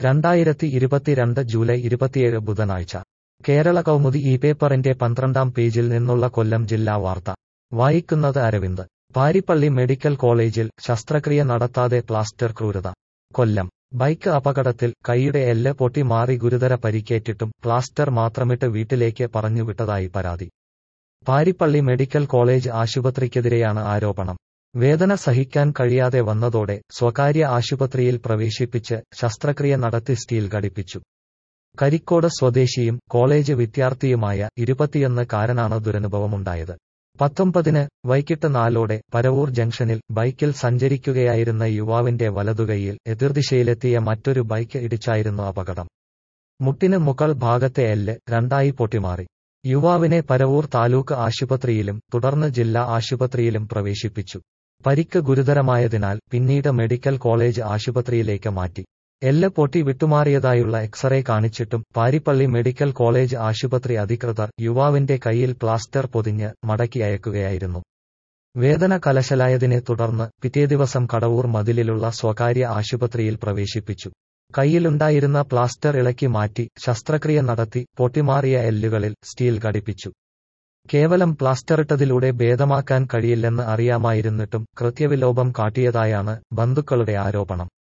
രണ്ടായിരത്തി ഇരുപത്തിരണ്ട് ജൂലൈ ഇരുപത്തിയേഴ് ബുധനാഴ്ച കേരള കൗമുദി ഈ പേപ്പറിന്റെ പന്ത്രണ്ടാം പേജിൽ നിന്നുള്ള കൊല്ലം ജില്ലാ വാർത്ത വായിക്കുന്നത് അരവിന്ദ് പാരിപ്പള്ളി മെഡിക്കൽ കോളേജിൽ ശസ്ത്രക്രിയ നടത്താതെ പ്ലാസ്റ്റർ ക്രൂരത കൊല്ലം ബൈക്ക് അപകടത്തിൽ കൈയുടെ എല്ല് പൊട്ടി മാറി ഗുരുതര പരിക്കേറ്റിട്ടും പ്ലാസ്റ്റർ മാത്രമിട്ട് വീട്ടിലേക്ക് പറഞ്ഞുവിട്ടതായി പരാതി പാരിപ്പള്ളി മെഡിക്കൽ കോളേജ് ആശുപത്രിക്കെതിരെയാണ് ആരോപണം വേദന സഹിക്കാൻ കഴിയാതെ വന്നതോടെ സ്വകാര്യ ആശുപത്രിയിൽ പ്രവേശിപ്പിച്ച് ശസ്ത്രക്രിയ നടത്തി സ്റ്റീൽ ഘടിപ്പിച്ചു കരിക്കോട് സ്വദേശിയും കോളേജ് വിദ്യാർത്ഥിയുമായ ഇരുപത്തിയൊന്ന് കാരനാണ് ദുരനുഭവമുണ്ടായത് പത്തൊമ്പതിന് വൈകിട്ട് നാലോടെ പരവൂർ ജംഗ്ഷനിൽ ബൈക്കിൽ സഞ്ചരിക്കുകയായിരുന്ന യുവാവിന്റെ വലതുകൈയിൽ എതിർദിശയിലെത്തിയ മറ്റൊരു ബൈക്ക് ഇടിച്ചായിരുന്നു അപകടം മുട്ടിന് മുകൾ ഭാഗത്തെ എല്ല് രണ്ടായി പൊട്ടിമാറി യുവാവിനെ പരവൂർ താലൂക്ക് ആശുപത്രിയിലും തുടർന്ന് ജില്ലാ ആശുപത്രിയിലും പ്രവേശിപ്പിച്ചു പരിക്ക് ഗുരുതരമായതിനാൽ പിന്നീട് മെഡിക്കൽ കോളേജ് ആശുപത്രിയിലേക്ക് മാറ്റി എല്ല് പൊട്ടി വിട്ടുമാറിയതായുള്ള എക്സ്റേ കാണിച്ചിട്ടും പാരിപ്പള്ളി മെഡിക്കൽ കോളേജ് ആശുപത്രി അധികൃതർ യുവാവിന്റെ കൈയിൽ പ്ലാസ്റ്റർ പൊതിഞ്ഞ് മടക്കി അയക്കുകയായിരുന്നു വേദന കലശലായതിനെ തുടർന്ന് പിറ്റേദിവസം കടവൂർ മതിലിലുള്ള സ്വകാര്യ ആശുപത്രിയിൽ പ്രവേശിപ്പിച്ചു കൈയിലുണ്ടായിരുന്ന പ്ലാസ്റ്റർ ഇളക്കി മാറ്റി ശസ്ത്രക്രിയ നടത്തി പൊട്ടിമാറിയ എല്ലുകളിൽ സ്റ്റീൽ ഘടിപ്പിച്ചു കേവലം പ്ലാസ്റ്ററിട്ടതിലൂടെ ഭേദമാക്കാൻ കഴിയില്ലെന്ന് അറിയാമായിരുന്നിട്ടും കൃത്യവിലോപം കാട്ടിയതായാണ് ബന്ധുക്കളുടെ ആരോപണം